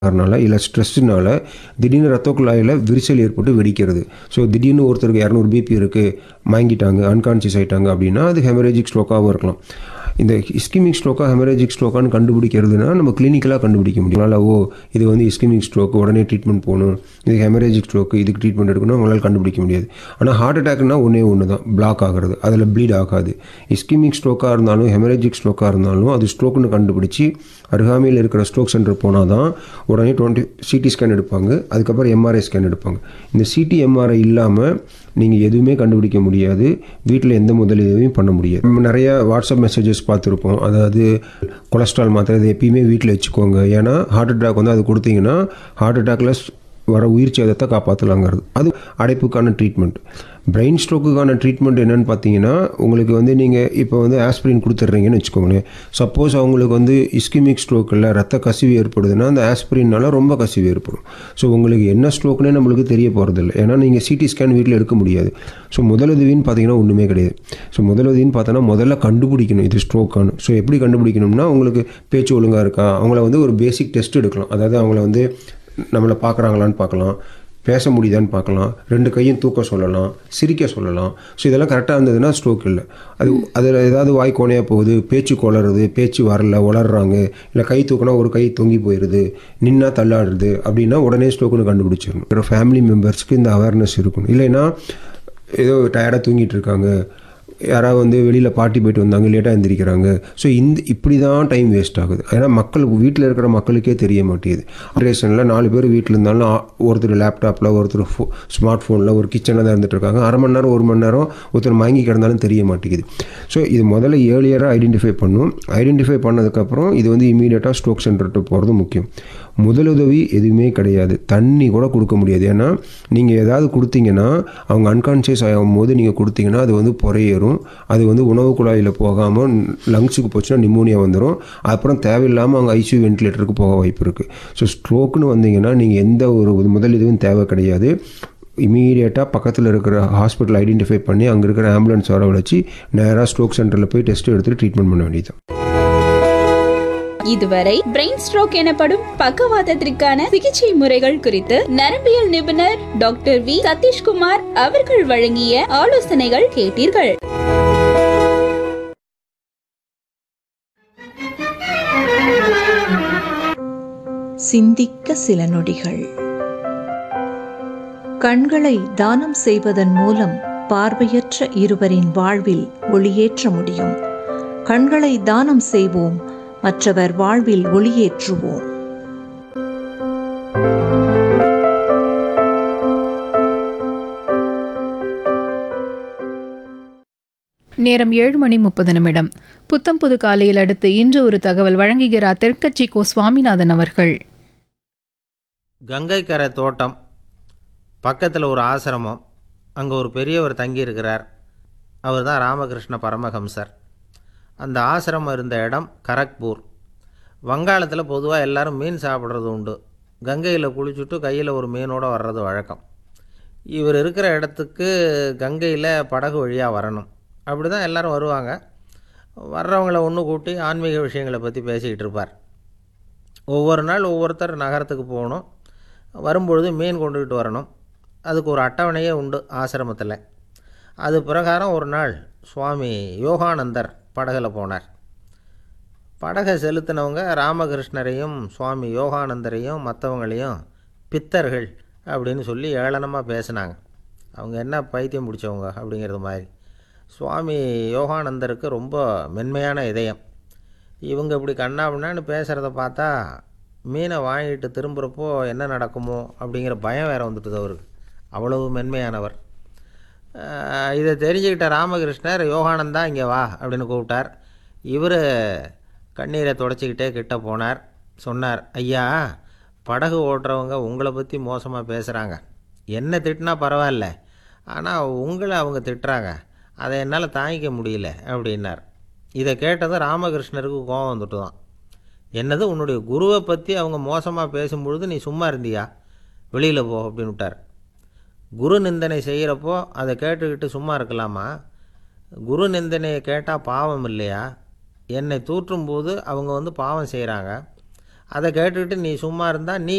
காரணனால இல்லை ஸ்ட்ரெஸ்ஸுனால திடீர்னு ரத்த குழாயில் விரிசல் ஏற்பட்டு வெடிக்கிறது ஸோ திடீர்னு ஒருத்தருக்கு இரநூறு பிபி இருக்குது மயங்கிட்டாங்க அன்கான்சியஸ் ஆயிட்டாங்க அப்படின்னா அது ஹெமரேஜிக் ஸ்ட்ரோக்காகவும் இருக்கலாம் இந்த இஸ்கிமிக் ஸ்ட்ரோக்கா ஹெமரேஜிக் ஸ்ட்ரோக்கான்னு கண்டுபிடிக்கிறதுனா நம்ம கிளினிக்கலாக கண்டுபிடிக்க முடியும் அதனால் ஓ இது வந்து இஸ்கிமிக் ஸ்ட்ரோக் உடனே ட்ரீட்மெண்ட் போகணும் இது ஹெமரேஜிக் ஸ்ட்ரோக்கு இதுக்கு ட்ரீட்மெண்ட் எடுக்கணும் உங்களால் கண்டுபிடிக்க முடியாது ஆனால் ஹார்ட் அட்டாக்னா ஒன்றே ஒன்று தான் பிளாக் ஆகிறது அதில் ப்ளீட் ஆகாது இஸ்கிமிக் ஸ்ட்ரோக்காக இருந்தாலும் ஹெமரேஜிக் ஸ்ட்ரோக்காக இருந்தாலும் அது ஸ்ட்ரோக்குன்னு கண்டுபிடிச்சி அருகாமையில் இருக்கிற ஸ்ட்ரோக் சென்டர் போனால் தான் உடனே டுவெண்ட்டி சிடி ஸ்கேன் எடுப்பாங்க அதுக்கப்புறம் எம்ஆர்ஐ ஸ்கேன் எடுப்பாங்க இந்த சிடி எம்ஆர்ஐ இல்லாமல் நீங்கள் எதுவுமே கண்டுபிடிக்க முடியாது வீட்டில் எந்த முதலீதையும் பண்ண முடியாது நம்ம நிறைய வாட்ஸ்அப் மெசேஜஸ் பார்த்துருப்போம் அதாவது கொலஸ்ட்ரால் மாத்திரை இதை எப்பயுமே வீட்டில் வச்சுக்கோங்க ஏன்னா ஹார்ட் அட்டாக் வந்து அது கொடுத்தீங்கன்னா ஹார்ட் அட்டாக்ல வர உயிர் சேதத்தை காப்பாற்றலாங்கிறது அது அடைப்புக்கான ட்ரீட்மெண்ட் பிரெயின் ஸ்ட்ரோக்குக்கான ட்ரீட்மெண்ட் என்னென்னு பார்த்தீங்கன்னா உங்களுக்கு வந்து நீங்கள் இப்போ வந்து ஆஸ்பிரின் கொடுத்துட்றீங்கன்னு வச்சுக்கோங்களேன் சப்போஸ் அவங்களுக்கு வந்து இஸ்கிமிக் ஸ்ட்ரோக்கில் ரத்த கசிவு ஏற்படுதுன்னா அந்த ஆஸ்பிரின்னால ரொம்ப கசிவு ஏற்படும் ஸோ உங்களுக்கு என்ன ஸ்ட்ரோக்னே நம்மளுக்கு தெரிய போகிறதில்ல ஏன்னா நீங்கள் சிடி ஸ்கேன் வீட்டில் எடுக்க முடியாது ஸோ முதலுதவின்னு பார்த்தீங்கன்னா ஒன்றுமே கிடையாது ஸோ முதலுதவின்னு பார்த்தோன்னா முதல்ல கண்டுபிடிக்கணும் இது ஸ்ட்ரோக்கானு ஸோ எப்படி கண்டுபிடிக்கணும்னா உங்களுக்கு பேச்சு ஒழுங்காக இருக்கா அவங்கள வந்து ஒரு பேசிக் டெஸ்ட் எடுக்கலாம் அதாவது அவங்கள வந்து நம்மளை பார்க்குறாங்களான்னு பார்க்கலாம் பேச முடியுதான்னு பார்க்கலாம் ரெண்டு கையும் தூக்க சொல்லலாம் சிரிக்க சொல்லலாம் ஸோ இதெல்லாம் கரெக்டாக இருந்ததுன்னா ஸ்ட்ரோக் இல்லை அது அதில் ஏதாவது வாய் கோணையாக போகுது பேச்சு குளறுது பேச்சு வரல உளர்றாங்க இல்லை கை தூக்கினா ஒரு கை தொங்கி போயிடுது நின்னா தள்ளாடுறது அப்படின்னா உடனே ஸ்ட்ரோக்குன்னு கண்டுபிடிச்சிடணும் ஒரு ஃபேமிலி மெம்பர்ஸ்க்கு இந்த அவேர்னஸ் இருக்கணும் இல்லைன்னா ஏதோ டயர்டாக தூங்கிட்டு இருக்காங்க யாராவது வந்து வெளியில் பார்ட்டி போயிட்டு வந்தாங்க லேட்டாக எழுந்திரிக்கிறாங்க ஸோ இந்த இப்படி தான் டைம் வேஸ்ட் ஆகுது ஏன்னா மக்கள் வீட்டில் இருக்கிற மக்களுக்கே தெரிய மாட்டேங்குது ஜென்ரேஷனில் நாலு பேர் வீட்டில் இருந்தாலும் ஆ- ஒருத்தர் லேப்டாப்பில் ஒருத்தர் ஃபோ ஸ்மார்ட் ஃபோனில் ஒரு கிச்சனில் தான் இருந்துட்டு இருக்காங்க அரை மணி நேரம் ஒரு மணி நேரம் ஒருத்தர் மயங்கி கிடந்தாலும் தெரிய மாட்டேங்குது ஸோ இது முதல்ல ஏர்லியராக ஐடென்டிஃபை பண்ணும் ஐடென்டிஃபை பண்ணதுக்கப்புறம் இது வந்து இமீடியட்டாக ஸ்ட்ரோக் சென்டர்கிட்ட போகிறது முக்கியம் முதலுதவி எதுவுமே கிடையாது தண்ணி கூட கொடுக்க முடியாது ஏன்னா நீங்கள் ஏதாவது கொடுத்தீங்கன்னா அவங்க அன்கான்ஷியஸ் ஆகும் போது நீங்கள் கொடுத்தீங்கன்னா அது வந்து புறையேறும் அது வந்து உணவு குழாயில் போகாமல் லங்ஸுக்கு போச்சுன்னா நிமோனியா வந்துடும் அப்புறம் தேவையில்லாமல் அவங்க ஐசியூ வென்டிலேட்டருக்கு போக வாய்ப்பு இருக்குது ஸோ ஸ்ட்ரோக்குன்னு வந்தீங்கன்னா நீங்கள் எந்த ஒரு முதலுதவியும் தேவை கிடையாது இமீடியட்டாக பக்கத்தில் இருக்கிற ஹாஸ்பிட்டல் ஐடென்டிஃபை பண்ணி அங்கே இருக்கிற ஆம்புலன்ஸ் வரவழைச்சி நேராக ஸ்ட்ரோக் சென்டரில் போய் டெஸ்ட் எடுத்துகிட்டு ட்ரீட்மெண்ட் பண்ண வேண்டியது இதுவரை பிரெயின் ஸ்ட்ரோக் எனப்படும் பக்கவாதத்திற்கான சிகிச்சை முறைகள் குறித்து நரம்பியல் நிபுணர் டாக்டர் வி சதீஷ்குமார் அவர்கள் வழங்கிய ஆலோசனைகள் கேட்டீர்கள் சிந்திக்க சில நொடிகள் கண்களை தானம் செய்வதன் மூலம் பார்வையற்ற இருவரின் வாழ்வில் ஒளியேற்ற முடியும் கண்களை தானம் செய்வோம் மற்றவர் வாழ்வில் ஒளியேற்றுவோம் நேரம் ஏழு மணி முப்பது நிமிடம் புத்தம் புது காலையில் அடுத்து இன்று ஒரு தகவல் வழங்குகிறார் தெற்கட்சி கோ சுவாமிநாதன் அவர்கள் கங்கைக்கரை தோட்டம் பக்கத்தில் ஒரு ஆசிரமம் அங்கே ஒரு பெரியவர் தங்கியிருக்கிறார் அவர் தான் ராமகிருஷ்ண பரமஹம்சர் அந்த ஆசிரமம் இருந்த இடம் கரக்பூர் வங்காளத்தில் பொதுவாக எல்லாரும் மீன் சாப்பிட்றது உண்டு கங்கையில் குளிச்சுட்டு கையில் ஒரு மீனோட வர்றது வழக்கம் இவர் இருக்கிற இடத்துக்கு கங்கையில் படகு வழியாக வரணும் அப்படி தான் எல்லோரும் வருவாங்க வர்றவங்கள ஒன்று கூட்டி ஆன்மீக விஷயங்களை பற்றி பேசிக்கிட்டு இருப்பார் ஒவ்வொரு நாள் ஒவ்வொருத்தர் நகரத்துக்கு போகணும் வரும்பொழுது மீன் கொண்டுக்கிட்டு வரணும் அதுக்கு ஒரு அட்டவணையே உண்டு ஆசிரமத்தில் அது பிரகாரம் ஒரு நாள் சுவாமி யோகானந்தர் படகில் போனார் படகை செலுத்தினவங்க ராமகிருஷ்ணரையும் சுவாமி யோகானந்தரையும் மற்றவங்களையும் பித்தர்கள் அப்படின்னு சொல்லி ஏளனமாக பேசினாங்க அவங்க என்ன பைத்தியம் பிடிச்சவங்க அப்படிங்கிறது மாதிரி சுவாமி யோகானந்தருக்கு ரொம்ப மென்மையான இதயம் இவங்க இப்படி கண்ணாபின்னான்னு பேசுகிறத பார்த்தா மீனை வாங்கிட்டு திரும்புகிறப்போ என்ன நடக்குமோ அப்படிங்கிற பயம் வேறு வந்துட்டுது அவருக்கு அவ்வளவு மென்மையானவர் அஹ் இதை தெரிஞ்சுக்கிட்ட ராமகிருஷ்ணர் யோகானந்தா இங்கே வா அப்படின்னு கூப்பிட்டார் இவர் கண்ணீரை தொடச்சிக்கிட்டே கிட்ட போனார் சொன்னார் ஐயா படகு ஓட்டுறவங்க உங்களை பற்றி மோசமாக பேசுகிறாங்க என்ன திட்டினா பரவாயில்ல ஆனால் உங்களை அவங்க திட்டுறாங்க அதை என்னால் தாங்கிக்க முடியல அப்படின்னார் இதை கேட்டதும் ராமகிருஷ்ணருக்கு கோபம் வந்துட்டு தான் என்னது உன்னுடைய குருவை பற்றி அவங்க மோசமாக பேசும்பொழுது நீ சும்மா இருந்தியா வெளியில் போ அப்படின்னு விட்டார் குரு நிந்தனை செய்கிறப்போ அதை கேட்டுக்கிட்டு சும்மா இருக்கலாமா குரு நிந்தனையை கேட்டால் பாவம் இல்லையா என்னை தூற்றும் போது அவங்க வந்து பாவம் செய்கிறாங்க அதை கேட்டுக்கிட்டு நீ சும்மா இருந்தால் நீ